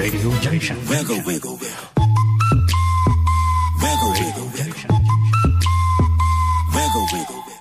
Radio Junction. Wiggle, wiggle, wiggle. Wiggle, wiggle, wiggle. Wiggle, wiggle, wiggle.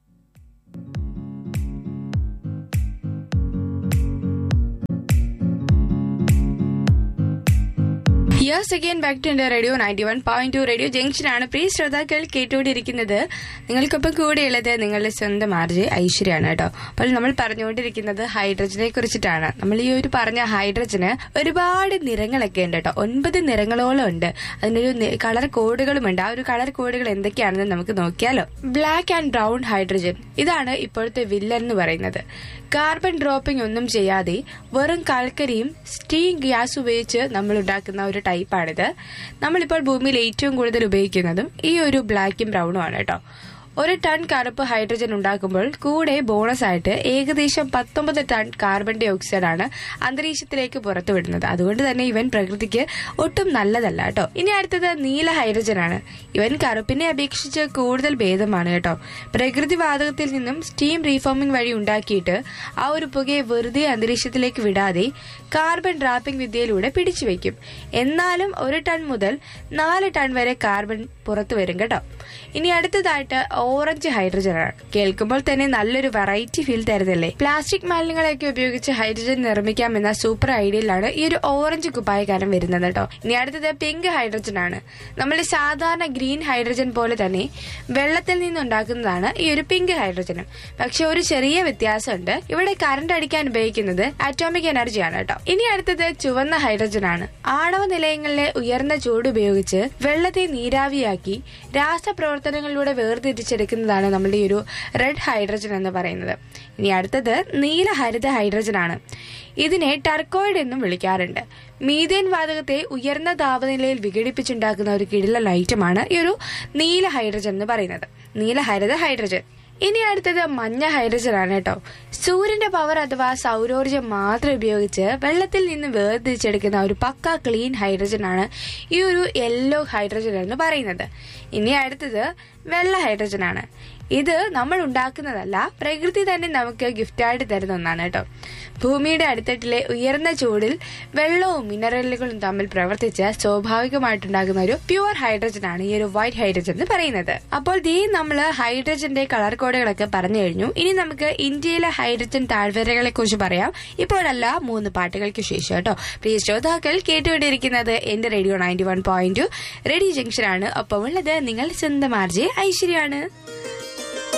Yes again back to എന്റെ radio ninety one point two radio junction ആണ് പ്രിയ ശ്രോതാക്കൾ കേട്ടുകൊണ്ടിരിക്കുന്നത് നിങ്ങൾക്കൊപ്പം കൂടെയുള്ളത് നിങ്ങളുടെ സ്വന്തം ആർജെ ഐശ്വര്യാണ് കേട്ടോ അപ്പോൾ നമ്മൾ പറഞ്ഞുകൊണ്ടിരിക്കുന്നത് ഹൈഡ്രജനെ കുറിച്ചിട്ടാണ് നമ്മൾ ഈ ഒരു പറഞ്ഞ ഹൈഡ്രജന് ഒരുപാട് നിറങ്ങളൊക്കെ ഉണ്ട് കേട്ടോ ഒൻപത് നിറങ്ങളോളം ഉണ്ട് അതിനൊരു കളർ കോഡുകളുമുണ്ട് ആ ഒരു കളർ കോഡുകൾ എന്തൊക്കെയാണെന്ന് നമുക്ക് നോക്കിയാലോ ബ്ലാക്ക് ആൻഡ് ബ്രൗൺ ഹൈഡ്രജൻ ഇതാണ് ഇപ്പോഴത്തെ വില്ലൻ എന്ന് പറയുന്നത് കാർബൺ ഡ്രോപ്പിംഗ് ഒന്നും ചെയ്യാതെ വെറും കൽക്കരിയും സ്റ്റീം ഗ്യാസ് ഉപയോഗിച്ച് നമ്മൾ ഉണ്ടാക്കുന്ന ഒരു ടൈപ്പാണിത് നമ്മളിപ്പോൾ ഭൂമിയിൽ ഏറ്റവും കൂടുതൽ ഉപയോഗിക്കുന്നതും ഈ ഒരു ബ്ലാക്കും ബ്രൗണും ആണ് കേട്ടോ ഒരു ടൺ കറുപ്പ് ഹൈഡ്രജൻ ഉണ്ടാക്കുമ്പോൾ കൂടെ ബോണസ് ആയിട്ട് ഏകദേശം പത്തൊമ്പത് ടൺ കാർബൺ ഡൈ ഓക്സൈഡ് ആണ് അന്തരീക്ഷത്തിലേക്ക് പുറത്തുവിടുന്നത് അതുകൊണ്ട് തന്നെ ഇവൻ പ്രകൃതിക്ക് ഒട്ടും നല്ലതല്ല കേട്ടോ ഇനി അടുത്തത് നീല ഹൈഡ്രജൻ ആണ് ഇവൻ കറുപ്പിനെ അപേക്ഷിച്ച് കൂടുതൽ ഭേദമാണ് കേട്ടോ പ്രകൃതി വാതകത്തിൽ നിന്നും സ്റ്റീം റീഫോമിംഗ് വഴി ഉണ്ടാക്കിയിട്ട് ആ ഒരു പുകയെ വെറുതെ അന്തരീക്ഷത്തിലേക്ക് വിടാതെ കാർബൺ ഡ്രാപ്പിംഗ് വിദ്യയിലൂടെ പിടിച്ചു വെക്കും എന്നാലും ഒരു ടൺ മുതൽ നാല് ടൺ വരെ കാർബൺ പുറത്തു വരും കേട്ടോ ഇനി അടുത്തതായിട്ട് ഓറഞ്ച് ഹൈഡ്രജൻ ആണ് കേൾക്കുമ്പോൾ തന്നെ നല്ലൊരു വെറൈറ്റി ഫീൽ തരുന്നില്ലേ പ്ലാസ്റ്റിക് മാലിന്യങ്ങളൊക്കെ ഉപയോഗിച്ച് ഹൈഡ്രജൻ നിർമ്മിക്കാമെന്ന സൂപ്പർ ഐഡിയയിലാണ് ഈ ഒരു ഓറഞ്ച് കുപ്പായക്കാരൻ വരുന്നത് കേട്ടോ ഇനി അടുത്തത് പിങ്ക് ഹൈഡ്രജൻ ആണ് നമ്മുടെ സാധാരണ ഗ്രീൻ ഹൈഡ്രജൻ പോലെ തന്നെ വെള്ളത്തിൽ നിന്നുണ്ടാക്കുന്നതാണ് ഈ ഒരു പിങ്ക് ഹൈഡ്രജനും പക്ഷെ ഒരു ചെറിയ വ്യത്യാസമുണ്ട് ഇവിടെ കറണ്ട് അടിക്കാൻ ഉപയോഗിക്കുന്നത് അറ്റോമിക് എനർജിയാണ് കേട്ടോ ഇനി അടുത്തത് ചുവന്ന ഹൈഡ്രജൻ ആണ് ആണവ നിലയങ്ങളിലെ ഉയർന്ന ചൂട് ഉപയോഗിച്ച് വെള്ളത്തെ നീരാവിയാക്കി രാസപ്രവർത്തനങ്ങളിലൂടെ വേർതിരിച്ചെടുക്കുന്നതാണ് നമ്മുടെ ഈ ഒരു റെഡ് ഹൈഡ്രജൻ എന്ന് പറയുന്നത് ഇനി അടുത്തത് നീല ഹരിത ഹൈഡ്രജൻ ആണ് ഇതിനെ ടർക്കോയിഡ് എന്നും വിളിക്കാറുണ്ട് മീഥേൻ വാതകത്തെ ഉയർന്ന താപനിലയിൽ വിഘടിപ്പിച്ചുണ്ടാക്കുന്ന ഒരു കിടിലൻ ഐറ്റമാണ് ഈ ഒരു നീല ഹൈഡ്രജൻ എന്ന് പറയുന്നത് നീല ഹരിത ഹൈഡ്രജൻ ഇനി അടുത്തത് മഞ്ഞ ഹൈഡ്രജൻ ആണ് കേട്ടോ സൂര്യന്റെ പവർ അഥവാ സൗരോർജ്ജം മാത്രം ഉപയോഗിച്ച് വെള്ളത്തിൽ നിന്ന് വേർതിരിച്ചെടുക്കുന്ന ഒരു പക്ക ക്ലീൻ ഹൈഡ്രജൻ ആണ് ഈ ഒരു യെല്ലോ ഹൈഡ്രജൻ എന്ന് പറയുന്നത് ഇനി അടുത്തത് വെള്ള ഹൈഡ്രജൻ ആണ് ഇത് നമ്മൾ ഉണ്ടാക്കുന്നതല്ല പ്രകൃതി തന്നെ നമുക്ക് ഗിഫ്റ്റായിട്ട് തരുന്ന ഒന്നാണ് കേട്ടോ ഭൂമിയുടെ അടിത്തട്ടിലെ ഉയർന്ന ചൂടിൽ വെള്ളവും മിനറലുകളും തമ്മിൽ പ്രവർത്തിച്ച് സ്വാഭാവികമായിട്ടുണ്ടാകുന്ന ഒരു പ്യുവർ ഹൈഡ്രജൻ ആണ് ഈ ഒരു വൈറ്റ് ഹൈഡ്രജൻ എന്ന് പറയുന്നത് അപ്പോൾ ദീ നമ്മൾ ഹൈഡ്രജന്റെ കളർ കോഡുകളൊക്കെ പറഞ്ഞു കഴിഞ്ഞു ഇനി നമുക്ക് ഇന്ത്യയിലെ ഹൈഡ്രജൻ താഴ്വരകളെ കുറിച്ച് പറയാം ഇപ്പോഴല്ല മൂന്ന് പാട്ടുകൾക്ക് ശേഷം കേട്ടോ പ്രിയ ശ്രോതാക്കൾ കേട്ടുകൊണ്ടിരിക്കുന്നത് എന്റെ radio ninety one point radio junction ആണ് ഒപ്പം ഉള്ളത് നിങ്ങൾ സ്വന്തം ആർജെ ഐശ്വര്യാണ്